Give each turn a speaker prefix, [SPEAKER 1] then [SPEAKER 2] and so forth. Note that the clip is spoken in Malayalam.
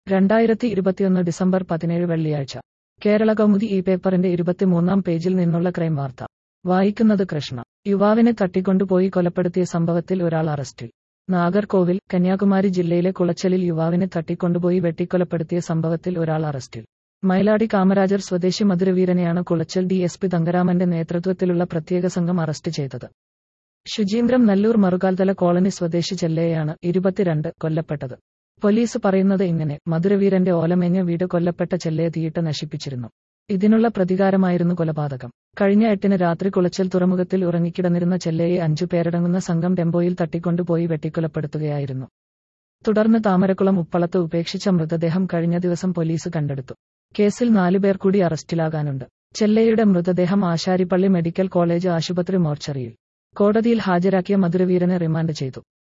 [SPEAKER 1] രണ്ടായിരത്തി ഇരുപത്തിയൊന്ന് ഡിസംബർ പതിനേഴ് വെള്ളിയാഴ്ച കേരള കൗമുദി ഈ പേപ്പറിന്റെ ഇരുപത്തിമൂന്നാം പേജിൽ നിന്നുള്ള ക്രൈം വാർത്ത വായിക്കുന്നത് കൃഷ്ണ യുവാവിനെ തട്ടിക്കൊണ്ടുപോയി കൊലപ്പെടുത്തിയ സംഭവത്തിൽ ഒരാൾ അറസ്റ്റിൽ നാഗർകോവിൽ കന്യാകുമാരി ജില്ലയിലെ കുളച്ചലിൽ യുവാവിനെ തട്ടിക്കൊണ്ടുപോയി വെട്ടിക്കൊലപ്പെടുത്തിയ സംഭവത്തിൽ ഒരാൾ അറസ്റ്റിൽ മൈലാടി കാമരാജർ സ്വദേശി മധുരവീരനെയാണ് കുളച്ചൽ ഡി എസ് പി തങ്കരാമന്റെ നേതൃത്വത്തിലുള്ള പ്രത്യേക സംഘം അറസ്റ്റ് ചെയ്തത് ശുചീന്ദ്രം നല്ലൂർ മറുകാൽതല കോളനി സ്വദേശി ചെല്ലയെയാണ് ഇരുപത്തിരണ്ട് കൊല്ലപ്പെട്ടത് പോലീസ് പറയുന്നത് ഇങ്ങനെ മധുരവീരന്റെ ഓലമേഞ്ഞ വീട് കൊല്ലപ്പെട്ട ചെല്ലയെ തീയിട്ട് നശിപ്പിച്ചിരുന്നു ഇതിനുള്ള പ്രതികാരമായിരുന്നു കൊലപാതകം കഴിഞ്ഞ എട്ടിന് രാത്രി കുളച്ചൽ തുറമുഖത്തിൽ ഉറങ്ങിക്കിടന്നിരുന്ന ചെല്ലയെ അഞ്ചു പേരടങ്ങുന്ന സംഘം ടെമ്പോയിൽ തട്ടിക്കൊണ്ടുപോയി വെട്ടിക്കൊലപ്പെടുത്തുകയായിരുന്നു തുടർന്ന് താമരക്കുളം ഉപ്പളത്ത് ഉപേക്ഷിച്ച മൃതദേഹം കഴിഞ്ഞ ദിവസം പോലീസ് കണ്ടെടുത്തു കേസിൽ നാലുപേർ കൂടി അറസ്റ്റിലാകാനുണ്ട് ചെല്ലയുടെ മൃതദേഹം ആശാരിപ്പള്ളി മെഡിക്കൽ കോളേജ് ആശുപത്രി മോർച്ചറിയിൽ കോടതിയിൽ ഹാജരാക്കിയ മധുരവീരനെ റിമാൻഡ് ചെയ്തു